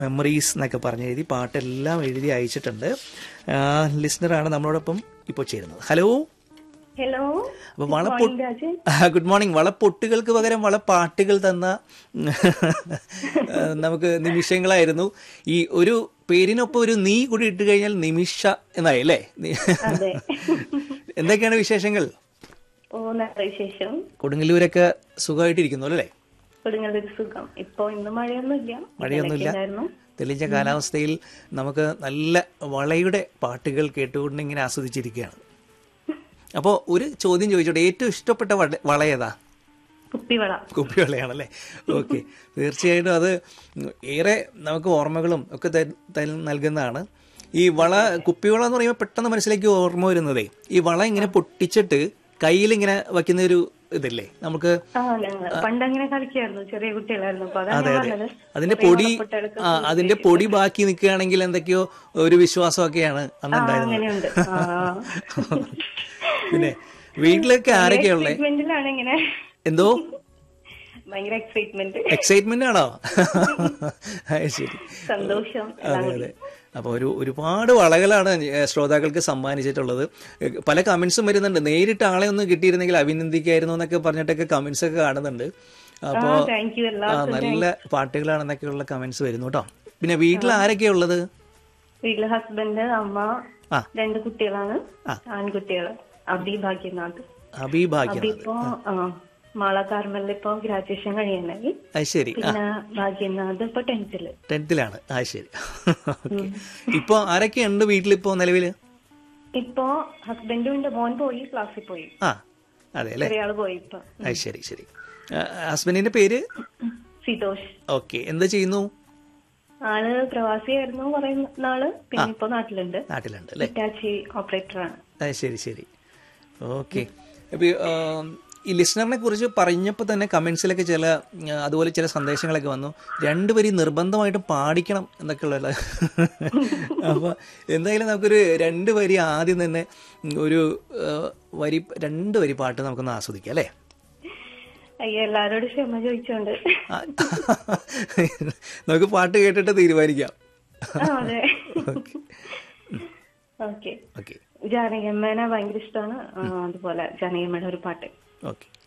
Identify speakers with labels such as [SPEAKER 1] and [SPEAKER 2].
[SPEAKER 1] Memories എന്നൊക്കെ പറഞ്ഞ് എഴുതി പാട്ടെല്ലാം എഴുതി അയച്ചിട്ടുണ്ട് ലിസ്ണറാണ് നമ്മളോടൊപ്പം ഇപ്പോൾ ചേരുന്നത് ഹലോ
[SPEAKER 2] ഹലോ
[SPEAKER 1] അപ്പൊ വളപ്പൊട്ട്
[SPEAKER 2] മോർണിംഗ് രാജൻ
[SPEAKER 1] ഗുഡ് മോർണിംഗ് വളപ്പൊട്ടുകൾക്ക് പകരം വളപ്പാട്ടുകൾ തന്ന നമുക്ക് നിമിഷങ്ങളായിരുന്നു ഈ ഒരു പേരിനൊപ്പം ഒരു നീ കൂടി ഇട്ട് കഴിഞ്ഞാൽ നിമിഷ എന്നായി അല്ലേ നി-
[SPEAKER 2] അതെ
[SPEAKER 1] എന്തൊക്കെയാണ് വിശേഷങ്ങൾ
[SPEAKER 2] ഓ നല്ല വിശേഷം
[SPEAKER 1] കൊടുങ്ങല്ലൂരൊക്കെ സുഖമായിട്ടിരിക്കുന്നു അല്ലേ
[SPEAKER 2] കൊടുങ്ങല്ലൊരു സുഖം ഇപ്പൊ ഇന്ന് മഴയൊന്നുമില്ല
[SPEAKER 1] മഴയൊന്നുമില്ല
[SPEAKER 2] ഇന്നലെയൊക്കെ ഉണ്ടായിരുന്നു
[SPEAKER 1] തെളിഞ്ഞ കാലാവസ്ഥയിൽ നമുക്ക് നല്ല വളയുടെ പാട്ടുകൾ കേട്ടുകൊണ്ട് ഇങ്ങനെ ആസ്വദിച്ചിരിക്കുകയാണ് അപ്പോൾ ഒരു ചോദ്യം ചോദിച്ചോട്ടെ ഏറ്റവും ഇഷ്ടപ്പെട്ട വള വള ഏതാ
[SPEAKER 2] കുപ്പിവള
[SPEAKER 1] കുപ്പിവളയാണല്ലേ ഓക്കെ തീർച്ചയായിട്ടും അത് ഏറെ നമുക്ക് ഓർമ്മകളും ഒക്കെ ത- ത- നൽകുന്നതാണ് ഈ വള കുപ്പിവള എന്ന് പറയുമ്പോൾ പെട്ടെന്ന് മനസ്സിലേക്ക് ഓർമ്മ വരുന്നതേ ഈ വള ഇങ്ങനെ പൊട്ടിച്ചിട്ട് കയ്യിൽ ഇങ്ങനെ വയ്ക്കുന്ന ഒരു ഇതില്ലേ നമുക്ക്
[SPEAKER 2] ആ ഞങ്ങൾ പണ്ട് അങ്ങനെ കളിക്കായിരുന്നു ചെറിയ കുട്ടികളായിരുന്നു അപ്പൊ അതാണ്
[SPEAKER 1] അതെ
[SPEAKER 2] ഞാൻ
[SPEAKER 1] അതെ
[SPEAKER 2] പറഞ്ഞത്
[SPEAKER 1] അതിന്റെ
[SPEAKER 2] ചെറിയ
[SPEAKER 1] പൊടി
[SPEAKER 2] വളപ്പൊട്ടുകൾക്ക്
[SPEAKER 1] ആ അതിന്റെ പൊടി ബാക്കി നിൽക്കുകയാണെങ്കിൽ എന്തൊക്കെയോ ഒരു വിശ്വാസമൊക്കെയാണ്
[SPEAKER 2] ആ
[SPEAKER 1] അന്നുണ്ടായിരുന്നത്
[SPEAKER 2] അങ്ങനെയുണ്ട് ആ
[SPEAKER 1] പിന്നെ വീട്ടിലൊക്കെ ആരൊക്കെയുള്ളേ
[SPEAKER 2] എക്സൈറ്റ്മെന്റിലാണ് ഇങ്ങനെ
[SPEAKER 1] എന്തോ
[SPEAKER 2] ഭയങ്കര എക്സൈറ്റ്മെന്റ്
[SPEAKER 1] എക്സൈറ്റ്മെന്റ് ആണോ അത് ശരി
[SPEAKER 2] സന്തോഷം
[SPEAKER 1] അതെ അതെ അപ്പോൾ ഒരു ഒരുപാട് വളകളാണ് ഏഹ് ശ്രോതാക്കൾക്ക് സമ്മാനിച്ചിട്ടുള്ളത് ഏഹ് പല കമന്റ്സും വരുന്നുണ്ട് നേരിട്ട് ആളെ ഒന്ന് കിട്ടിയിരുന്നെങ്കിൽ അഭിനന്ദിക്കായിരുന്നു എന്നൊക്കെ പറഞ്ഞിട്ടൊക്കെ കമന്റ്സ് ഒക്കെ കാണുന്നുണ്ട് അപ്പോൾ
[SPEAKER 2] താങ്ക് യു
[SPEAKER 1] ആ
[SPEAKER 2] എല്ലാവർക്കും
[SPEAKER 1] നല്ല പാട്ടുകളാണെന്നൊക്കെയുള്ള കമന്റ്സ് വരുന്നു കേട്ടോ പിന്നെ വീട്ടിൽ ആരൊക്കെയാ ഉള്ളത്
[SPEAKER 2] വീട്ടില് ഹസ്ബൻഡ് അമ്മ
[SPEAKER 1] ആ.
[SPEAKER 2] രണ്ട് കുട്ടികളാണ്
[SPEAKER 1] ആ.
[SPEAKER 2] ആൺകുട്ടികള് അബി ഭാഗ്യനാഥ്
[SPEAKER 1] അബി ഭാഗ്യം
[SPEAKER 2] അബി ഇപ്പോ മാള കാർമലിൽ ഇപ്പൊ ഗ്രാജുവേഷൻ കഴിയാനായി
[SPEAKER 1] അത് ശരി ആ
[SPEAKER 2] പിന്നെ ഭാഗ്യനാഥ് ഇപ്പൊ ടെൻത്തില്
[SPEAKER 1] ടെൻത്തിലാണ് ആ ശരി ഓക്കെ ഇപ്പോൾ ആരൊക്കെയുണ്ട് വീട്ടിലിപ്പോൾ നിലവിൽ
[SPEAKER 2] ഇപ്പൊ ഹസ്ബൻഡും ഉണ്ട് മോൻ പോയി ക്ലാസ്സിൽ പോയി
[SPEAKER 1] ആ അതെ അല്ലേ
[SPEAKER 2] ചെറിയ ആള് പോയി ഇപ്പൊ
[SPEAKER 1] അത് ശരി ശരി ഹസ്ബൻഡിന്റെ പേര്
[SPEAKER 2] സിതോഷ്
[SPEAKER 1] ഓക്കെ എന്താ ചെയ്യുന്നു
[SPEAKER 2] ആള് പ്രവാസിയായിരുന്നു കുറെ നാള് പിന്നെ ഇപ്പൊ നാട്ടിലുണ്ട്
[SPEAKER 1] നാട്ടിലുണ്ട് അല്ലേ
[SPEAKER 2] ഹിറ്റാച്ചി ഓപ്പറേറ്ററാണ്
[SPEAKER 1] അത് ശരി ശരി ഓക്കെ അപ്പോൾ ഈ ലിസണറിനെ കുറിച്ച് പറഞ്ഞപ്പോൾ തന്നെ കമൻസിലൊക്കെ ചില ആ, അതുപോലെ ചില സന്ദേശങ്ങളൊക്കെ വന്നു രണ്ട് വരി നിർബന്ധമായിട്ട് പാടിക്കണം എന്നൊക്കെയുള്ള അപ്പോൾ എന്തായാലും നമുക്കൊരു രണ്ട് വരി ആദ്യം തന്നെ ഒരു ആ, വരി രണ്ട് വരി പാട്ട് നമുക്കൊന്ന് ആസ്വദിക്കാം അല്ലേ
[SPEAKER 2] അയ്യോ എല്ലാരോടും ക്ഷമ ചോദിച്ചോണ്ട്
[SPEAKER 1] ആ, നമുക്ക് പാട്ട് കേട്ടിട്ട് തീരുമാനിക്കാം
[SPEAKER 2] ആ, അതെ ഓക്കെ
[SPEAKER 1] ഓക്കെ
[SPEAKER 2] ജാനകിയമ്മേനെ ഭയങ്കര ഇഷ്ടമാണ് അതുപോലെ ജാനകിയമ്മയുടെ ഒരു പാട്ട്
[SPEAKER 1] ഓക്കെ